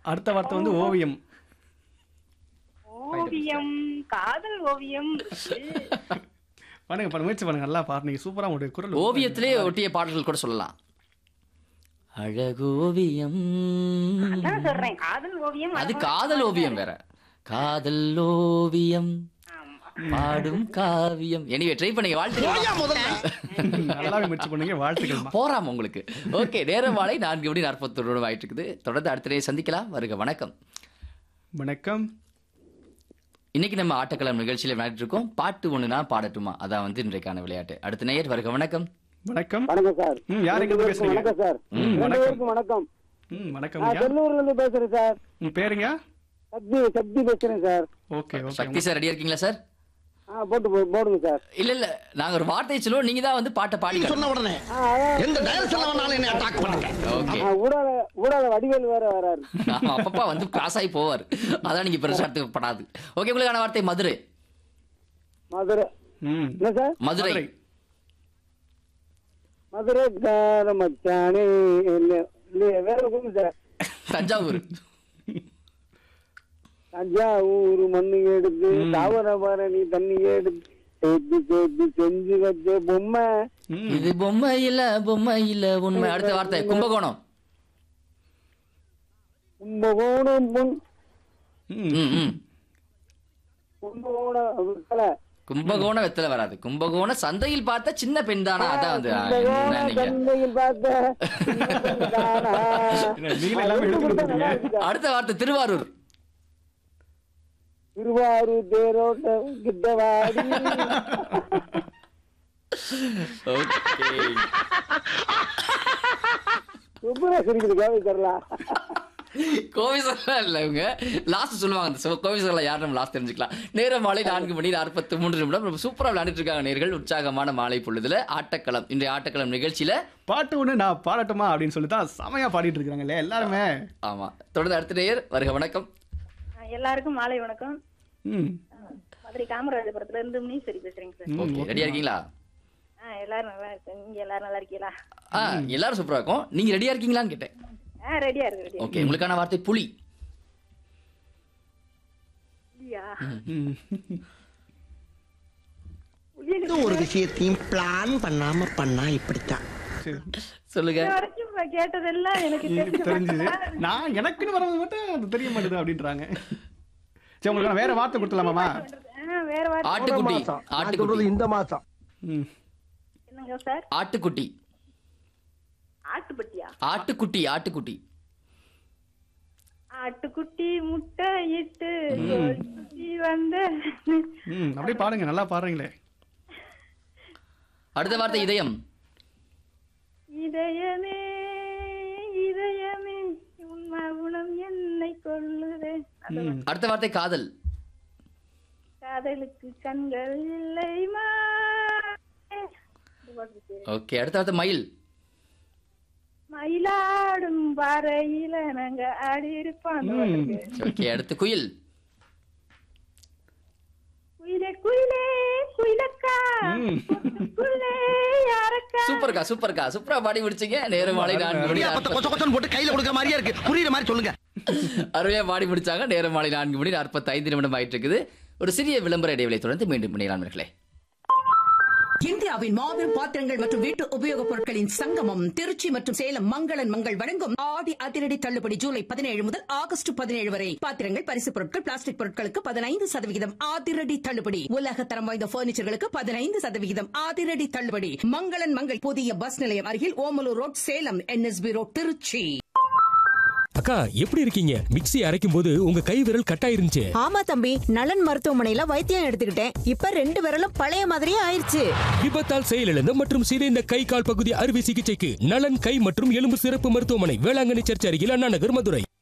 அடுத்த வார்த்தை வந்து ஓவியம் ஓவியம் காதல் ஓவியம் பண்ணுங்க பண்ண முயற்சி பண்ணுங்க நல்லா பாரு நீங்க சூப்பரா உங்களுடைய குரல் ஓவியத்திலே ஒட்டிய பாடல்கள் கூட சொல்லலாம் அழகோவியம் அதான் சொல்றேன் காதல் ஓவியம் அது காதல் ஓவியம் வேற காதல் ஓவியம் பாடும் காவியம் எனிவே ட்ரை பண்ணீங்க வாழ்த்துக்கள் நல்லாவே முயற்சி பண்ணுங்க வாழ்த்துக்கள்மா போறாம உங்களுக்கு ஓகே நேரம் மாலை நான்கு மணி நாற்பத்தொரு ஆயிட்டு இருக்குது தொடர்ந்து அடுத்த நேரம் சந்திக்கலாம் வருக வணக்கம் வணக்கம் இன்னைக்கு நம்ம ஆட்டக்களம் நிகழ்ச்சியில விளையாடிட்டு இருக்கோம் பாட்டு ஒண்ணுனா பாடட்டுமா அதான் வந்து இன்றைக்கான விளையாட்டு அடுத்த நேயர் வருக வணக்கம் வணக்கம் வணக்கம் சார் ம் யார் எங்க இருந்து பேசுறீங்க வணக்கம் சார் ம், ரெண்டு வணக்கம். பேருக்கும் வணக்கம் ம் வணக்கம் நான் ஐயா. செல்லூர்ல இருந்து பேசுறேன் சார் உங்க பேருங்க சக்தி சக்தி பேசுறேன் sir okay okay Shakti sir ரெடியா இருக்கீங்களா சார் ஆ போட்டு போ- போடுங்க சார் இல்ல இல்ல நாங்க ஒரு வார்த்தையை சொல்லுவோம் நீங்க தான் வந்து பாட்டை பாடி சொன்ன உடனே ஆ, அதான், எந்த டயல் செலவனாலும் என்ன அட்டாக் பண்ணுங்க ஓகே ஆ, ஊடால ஊடால வடிவேல் வேற வராரு ஆமா, அப்பப்பா வந்து கிராஸ் ஆகி போவார் அதான் நீங்க பெருசா எடுத்துக்கப்படாது ஓகே உங்களுக்கான வார்த்தை மதுரை மதுரை ம் என்ன சார் மதுரை மதுரை. மதுரை கார மச்சானே இல்ல இல்லையே வேற கொடுங்க சார் தஞ்சாவூர் தஞ்சாவூர் மண்ணு எடுத்து தாவரபரணி தண்ணி எடுத்து சேர்த்து சேர்த்து செஞ்சு வச்ச பொம்மை ம் இது பொம்மை இல்ல பொம்மை இல்ல உண்மை அடுத்த வார்த்தை கும்பகோணம் கும்பகோணம் பொன் ம் ம், ம். கும்பகோணம் விட்டல. கும்பகோணம் வெத்தல வராது கும்பகோணம் சந்தையில் பார்த்த சின்ன பெண் தானா அதான் வந்து ஆ, என்ன கும்பகோணம் நீங்க சந்தையில் பார்த்த சின்ன பெண் தானா? என்ன, நீங்களே எல்லாமே எடுத்து கொடுத்துட்டீங்க அடுத்த வார்த்தை திருவாரூர் திருவாரூர் தேரோட்டம் கிட்ட வாடி ஓகே சூப்பரா சிரிக்குது கோவை தரலாம் கோவிசர்லாம் இல்ல இவங்க லாஸ்ட் சொல்லுவாங்க அந்த சோ- கோவிசர்லாம் யார் நம்ம லாஸ்ட் தெரிஞ்சுக்கலாம் நேரம் மாலை நான்கு மணி நாற்பத்தி மூன்று நிமிடம் ரொம்ப சூப்பரா விளையாண்டுட்டு இருக்காங்க நேர்கள் உற்சாகமான மாலை பொழுதுல ஆட்டக்களம் இன்றைய ஆட்டக்களம் நிகழ்ச்சியில பாட்டு ஒண்ணு நான் பாடட்டுமா அப்படின்னு சொல்லி தான் செமையா பாடிட்டு இருக்காங்கல்ல எல்லாருமே ஆமா தொடர்ந்து அடுத்த நேயர் வருக வணக்கம் எல்லாருக்கும் மாலை வணக்கம் ம் மதுரை காமராஜபுரத்துல இருந்து முனீஸ்வரி பேசுறேங்க சார் ஓகே ரெடியா இருக்கீங்களா ஆ எல்லாரும் நல்லா இருக்கு நீங்க எல்லாரும் நல்லா இருக்கீங்களா ஆ எல்லாரும் சூப்பரா இருக்கும் நீங்க ரெடியா இருக்கீங்களான்னு கேட்டேன் ஆ ரெடியா இருக்கு ரெடியா ஓகே உங்களுக்கான வார்த்தை புலி இல்லையா ம் எந்த ஒரு விஷயத்தையும் பிளான் பண்ணாம பண்ணா இப்படித்தான் சரி சொல்லுங்க இது வரைக்கும் இப்ப கேட்டதெல்லாம் எனக்கு எனக்கு தெரிஞ்சது நான் எனக்குன்னு வரது மட்டும் அது தெரிய மாட்டேது அப்படின்றாங்க சரி உங்களுக்கு வேற வார்த்தை கொடுத்துலாமாமா ஆ, வேற வார்த்தை ஆட்டுக்குட்டி ஆட்டுக்குட்டி இந்த மாசம் ம் என்னங்க சார் ஆட்டுக்குட்டி ஆட்டுப்பட்டியா ஆட்டுக்குட்டி ஆட்டுக்குட்டி ஆட்டுக்குட்டி முட்டை இட்டு குட்டி வந்த ம் அப்படியே பாடுங்க நல்லா பாடுறீங்களே அடுத்த வார்த்தை இதயம் இதயமே இதயமே உன் மகுணம் என்னை கொள்ளுதே அந்த ம் அடுத்த வார்த்தை காதல் காதலுக்கு கண்கள் இல்லை மா ஓகே அடுத்த வார்த்தை மயில் மயிலாடும் பாறையில நாங்க ஆடி இருப்போம் அந்த பாட்டுக்கு. ஓகே அடுத்து குயில் குயிலே குயிலே குயிலக்கா ம். குயிலே யாரக்கா சூப்பர்க்கா சூப்பர்க்கா சூப்பரா பாடி முடிச்சீங்க நேரம் மாலை நான்கு மணி அப்பத்த கொச்ச கொச்சன்னு போட்டு கையில கொடுக்குற மாதிரியா இருக்கு புரியுற மாதிரி சொல்லுங்க அருமையா பாடி முடிச்சாங்க நேரம் மாலை நான்கு மணி நாற்பத்தி ஐந்து நிமிடம் ஆயிட்டு இருக்குது ஒரு சிறிய விளம்பர இடைவெளி தொடர்ந்து மீண்டும் இணையலாமர்களே இந்தியாவின் மாபெரும் பாத்திரங்கள் மற்றும் வீட்டு உபயோகப் பொருட்களின் சங்கமம் திருச்சி மற்றும் சேலம் மங்களன் மங்கள் வழங்கும் ஆடி அதிரடி தள்ளுபடி ஜூலை பதினேழு முதல் ஆகஸ்ட் பதினேழு வரை பாத்திரங்கள் பரிசுப் பொருட்கள் பிளாஸ்டிக் பொருட்களுக்கு பதினைந்து சதவிகிதம் அதிரடி தள்ளுபடி உலக தரம் வாய்ந்த பர்னிச்சர்களுக்கு பதினைந்து சதவிகிதம் அதிரடி தள்ளுபடி மங்களன் மங்கள் புதிய பஸ் நிலையம் அருகில் Omalur road Salem NSB road Trichy அக்கா எப்படி இருக்கீங்க மிக்ஸி அரைக்கும் போது உங்க கை விரல் கட்டாயிருந்துச்சு ஆமா தம்பி நலன் மருத்துவமனையில வைத்தியம் எடுத்துக்கிட்டேன் இப்ப ரெண்டு விரலும் பழைய மாதிரியே ஆயிருச்சு விபத்தால் செயலிழந்த மற்றும் சிதைந்த கை கால் பகுதி அறுவை சிகிச்சைக்கு நலன் கை மற்றும் எலும்பு சிறப்பு மருத்துவமனை வேளாங்கண்ணி சர்ச் அருகில் அண்ணா நகர் மதுரை